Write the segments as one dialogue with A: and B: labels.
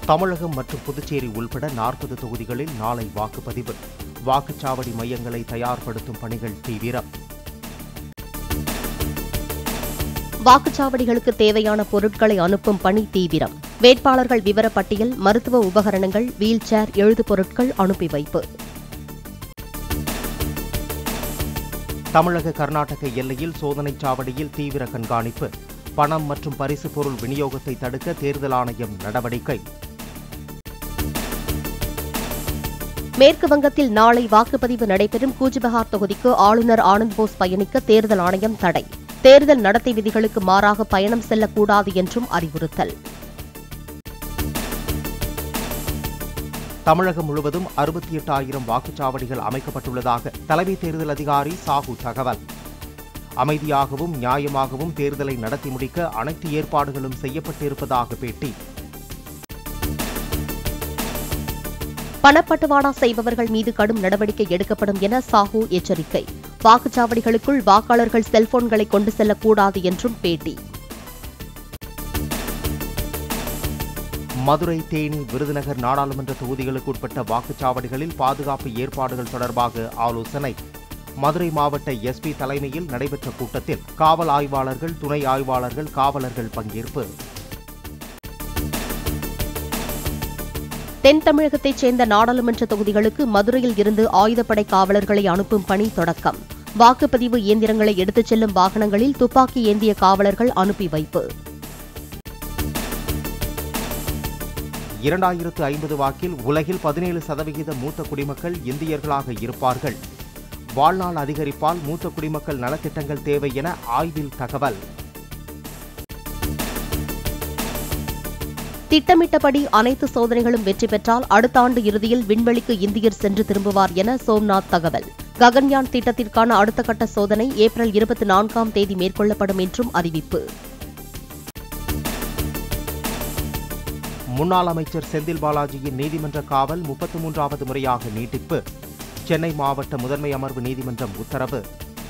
A: தமிழகம் மற்றும் புதுச்சேரி உள்பட நாற்பது தொகுதிகளில் நாளை வாக்குப்பதிவு வாக்குச்சாவடி மையங்களை தயார்படுத்தும் பணிகள் தீவிரம்
B: வாக்குச்சாவடிகளுக்கு தேவையான பொருட்களை அனுப்பும் பணி தீவிரம் வேட்பாளர்கள் விவரப்பட்டியல் மருத்துவ உபகரணங்கள் வீல் சேர் எழுது பொருட்கள் அனுப்பி வைப்பு
A: தமிழக கர்நாடக எல்லையில் சோதனைச் சாவடியில் தீவிர கண்காணிப்பு பணம் மற்றும் பரிசு பொருள் விநியோகத்தை தடுக்க தேர்தல் ஆணையம் நடவடிக்கை
B: மேற்கு வங்கத்தில் நாளை வாக்குப்பதிவு நடைபெறும் கூச்பெஹார் தொகுதிக்கு ஆளுநர் ஆனந்த் போஸ் பயணிக்க தேர்தல் ஆணையம் தடை தேர்தல் நடத்தை விதிகளுக்கு மாறாக பயணம் செல்லக்கூடாது என்றும் அறிவுறுத்தல்
A: தமிழகம் முழுவதும் அறுபத்தி எட்டாயிரம் வாக்குச்சாவடிகள் அமைக்கப்பட்டுள்ளதாக தலைமை தேர்தல் அதிகாரி சாஹூ தகவல் அமைதியாகவும் நியாயமாகவும் தேர்தலை நடத்தி முடிக்க அனைத்து ஏற்பாடுகளும் செய்யப்பட்டிருப்பதாக பேட்டி
B: பணப்பட்டுவாடா செய்பவர்கள் மீது கடும் நடவடிக்கை எடுக்கப்படும் என சாஹூ எச்சரிக்கை வாக்குச்சாவடிகளுக்குள் வாக்காளர்கள் செல்போன்களை கொண்டு செல்லக்கூடாது என்றும் பேட்டி
A: மதுரை தேனி விருதுநகர் நாடாளுமன்ற தொகுதிகளுக்கு உட்பட்ட வாக்குச்சாவடிகளில் பாதுகாப்பு ஏற்பாடுகள் தொடர்பாக ஆலோசனை மதுரை மாவட்ட எஸ்பி தலைமையில் நடைபெற்ற கூட்டத்தில் காவல் ஆய்வாளர்கள் துணை ஆய்வாளர்கள் காவலர்கள் பங்கேற்பு
B: தென் தமிழகத்தைச் சேர்ந்த நாடாளுமன்ற தொகுதிகளுக்கு மதுரையில் இருந்து ஆயுதப்படை காவலர்களை அனுப்பும் பணி தொடக்கம் வாக்குப்பதிவு இயந்திரங்களை எடுத்துச் செல்லும் வாகனங்களில் துப்பாக்கி ஏந்திய காவலர்கள் அனுப்பி வைப்பு
A: இரண்டாயிரத்து ஐம்பது வாக்கில் உலகில் பதினேழு சதவிகித மூத்த குடிமக்கள் இந்தியர்களாக இருப்பார்கள் வாழ்நாள் அதிகரிப்பால் மூத்த குடிமக்கள் நலத்திட்டங்கள் தேவை என ஆய்வில் தகவல்
B: திட்டமிட்டபடி அனைத்து சோதனைகளும் வெற்றி பெற்றால் அடுத்த ஆண்டு இறுதியில் விண்வெளிக்கு இந்தியர் சென்று திரும்புவார் என சோம்நாத் தகவல் ககன்யான் திட்டத்திற்கான அடுத்த கட்ட சோதனை ஏப்ரல் இருபத்தி நான்காம் தேதி மேற்கொள்ளப்படும் என்றும் அறிவிப்பு
A: முன்னாள் அமைச்சர் செந்தில் பாலாஜியின் நீதிமன்ற காவல் முப்பத்தி மூன்றாவது முறையாக நீட்டிப்பு சென்னை மாவட்ட முதன்மை அமர்வு நீதிமன்றம் உத்தரவு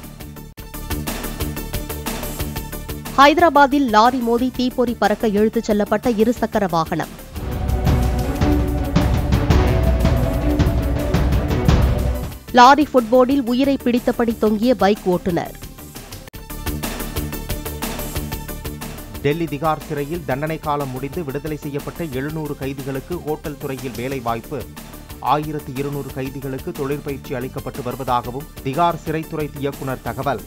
B: ஹைதராபாத்தில் லாரி மோதி தீப்பொறி பறக்க இழுத்துச் செல்லப்பட்ட இருசக்கர வாகனம் லாரி ஃபுட்போர்டில் உயிரை பிடித்தபடி தொங்கிய பைக் ஓட்டுநர்
A: டெல்லி திகார் சிறையில் தண்டனை காலம் முடிந்து விடுதலை செய்யப்பட்ட எழுநூறு கைதிகளுக்கு ஹோட்டல் துறையில் வேலைவாய்ப்பு ஆயிரத்து இருநூறு கைதிகளுக்கு தொழிற்பயிற்சி அளிக்கப்பட்டு வருவதாகவும் திகார் சிறைத்துறை இயக்குநர் தகவல்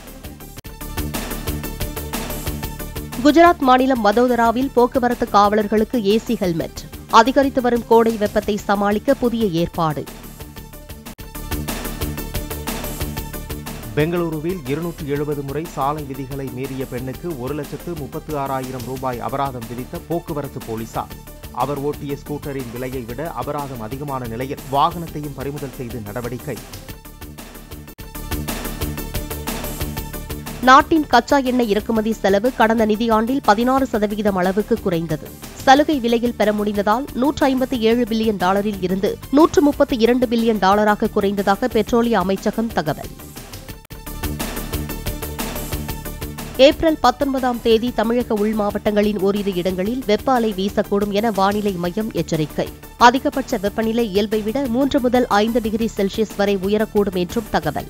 B: குஜராத் மாநிலம் வதோதராவில் போக்குவரத்து காவலர்களுக்கு ஏசி ஹெல்மெட் அதிகரித்து வரும் கோடை வெப்பத்தை சமாளிக்க புதிய ஏற்பாடு
A: பெங்களூருவில் இருநூற்று எழுபது முறை சாலை விதிகளை மீறிய பெண்ணுக்கு ஒரு லட்சத்து முப்பத்து ஆறாயிரம் ரூபாய் அபராதம் விதித்த போக்குவரத்து போலீசார் அவர் ஓட்டிய ஸ்கூட்டரின் விலையை விட அபராதம் அதிகமான நிலையில் வாகனத்தையும் பறிமுதல் செய்து நடவடிக்கை
B: நாட்டின் கச்சா எண்ணெய் இறக்குமதி செலவு கடந்த நிதியாண்டில் பதினாறு சதவிகிதம் அளவுக்கு குறைந்தது சலுகை விலையில் பெற முடிந்ததால் நூற்று ஐம்பத்தி ஏழு பில்லியன் டாலரில் இருந்து நூற்று முப்பத்தி இரண்டு பில்லியன் டாலராக குறைந்ததாக பெட்ரோலிய அமைச்சகம் தகவல் ஏப்ரல் பத்தொன்பதாம் தேதி தமிழக உள் மாவட்டங்களின் ஓரிரு இடங்களில் வெப்ப அலை வீசக்கூடும் என வானிலை மையம் எச்சரிக்கை அதிகபட்ச வெப்பநிலை இயல்பை விட மூன்று முதல் ஐந்து டிகிரி செல்சியஸ் வரை உயரக்கூடும் என்றும் தகவல்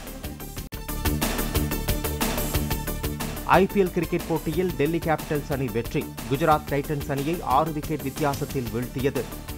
A: ஐபிஎல் கிரிக்கெட் போட்டியில் டெல்லி கேபிட்டல்ஸ் அணி வெற்றி குஜராத் டைட்டன்ஸ் அணியை ஆறு விக்கெட் வித்தியாசத்தில் வீழ்த்தியது